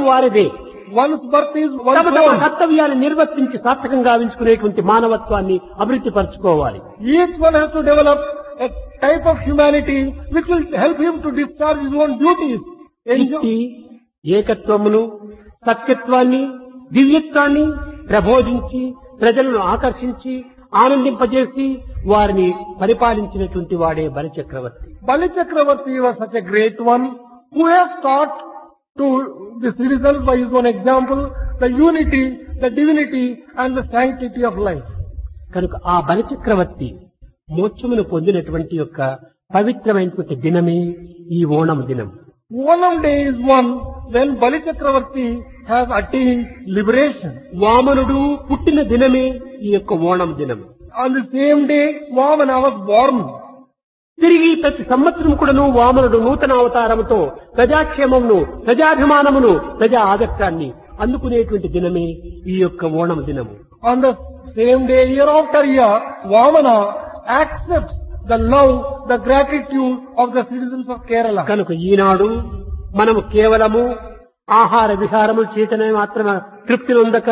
వారిదే One's birth is తమ one's తమ own. కర్తవ్యాన్ని నిర్వర్తించి సార్థకం గావించుకునేటువంటి మానవత్వాన్ని అభివృద్ధి పరచుకోవాలి Each one has to develop a type of humanity which will help him to discharge his own duties. Enjoy- ఇట్టి ఏకత్వమును సత్యత్వాన్ని దివ్యత్వాన్ని ప్రబోధించి ప్రజలను ఆకర్షించి ఆనందింపజేసి వారిని పరిపాలించినటువంటి వాడే బలిచక్రవర్తి Bali Chakravarti was such a great one who has taught to the citizens by his own example the unity, the divinity and the sanctity of life. కనుక ఆ బలిచక్రవర్తి మోక్షమును పొందినటువంటి యొక్క పవిత్రమైనటువంటి దినమే ఈ ఓణం దినం Onam day is one when Bali Chakravarti has attained liberation. వామనుడు పుట్టిన దినమే ఈ యొక్క ఓణం దినం On the same day, Vamana was born. తిరిగి ప్రతి సంవత్సరం కూడాను వామనుడు నూతన అవతారముతో ప్రజాక్షేమమును ప్రజాభిమానమును ప్రజా ఆదర్శాన్ని అందుకునేటువంటి దినమే ఈ యొక్క ఓణం దినము On the same day, year after year, Vamana accepts the love, the gratitude of the citizens of Kerala. కనుక ఈనాడు మనము కేవలము ఆహార విహారముల చేతనే మాత్రమే తృప్తి నొందక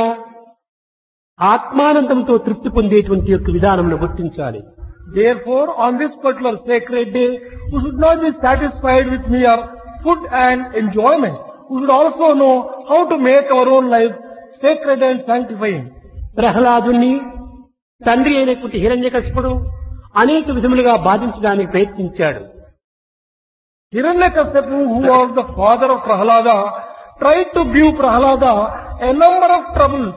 ఆత్మానందంతో తృప్తి పొందేటువంటి యొక్క విధానమును గుర్తించాలి Therefore, on this particular sacred day, we should not be satisfied with mere food and enjoyment. We should also know how to make our own life sacred and sanctifying. ప్రహ్లాదుని తండ్రి అయినటువంటి హిరణ్యకశిపుడు అనేక విధములుగా బాధించడానికి ప్రయత్నించాడు Hiranyakasipu, who was the father of Prahlada, tried to give Prahlada a number of troubles.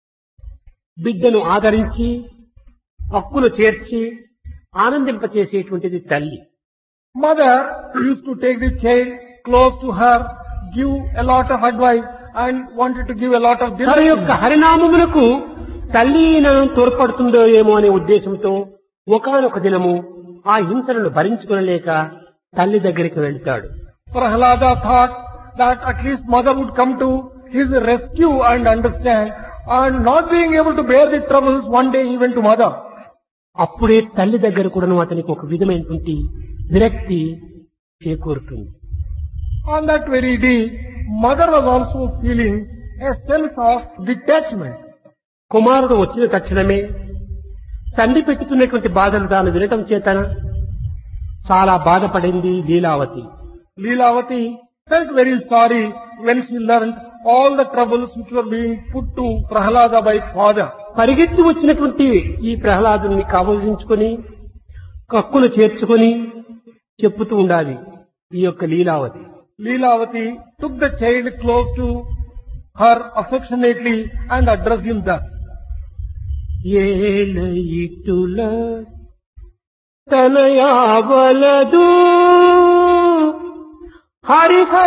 బిడ్డను ఆదరించి హక్కులు చేర్చి ఆనందింపచేసేటువంటిది తల్లి Mother used to take the child close to her, give a lot of advice and wanted to give a lot of తన యొక్క direction. హరినామమునకు తల్లి నన్ను తోడ్పడుతుందో ఏమో అనే ఉద్దేశంతో ఒకానొక దినము ఆ హింసలను భరించుకోలేక తల్లి దగ్గరికి వెళ్తాడు Prahlada thought that at least mother would come to his rescue and understand and not being able to bear the troubles, one day he went to mother. అప్పుడే తల్లి దగ్గర కూడాను అతనికి ఒక విధమైనటువంటి విరక్తి చేకూరుతుంది On that very day, mother was also feeling a sense of detachment. కుమారుడు వచ్చిన తక్షణమే తండ్రి పెట్టుకున్నటువంటి బాధలు తాను వినటం చేతన చాలా బాధపడింది Leelavathi Leelavati felt very sorry when she learned all the troubles which were being put to Prahlada by father. పరిగెత్తి వచ్చినటువంటి ఈ ప్రహ్లాదుని కవలించుకొని కక్కులు చేర్చుకొని చెప్పుతూ ఉండాలి ఈ యొక్క Leelavathi Leelavati took the child close to her affectionately and addressed him thus. ఏల ఇటుల తనయావలదు హరిహర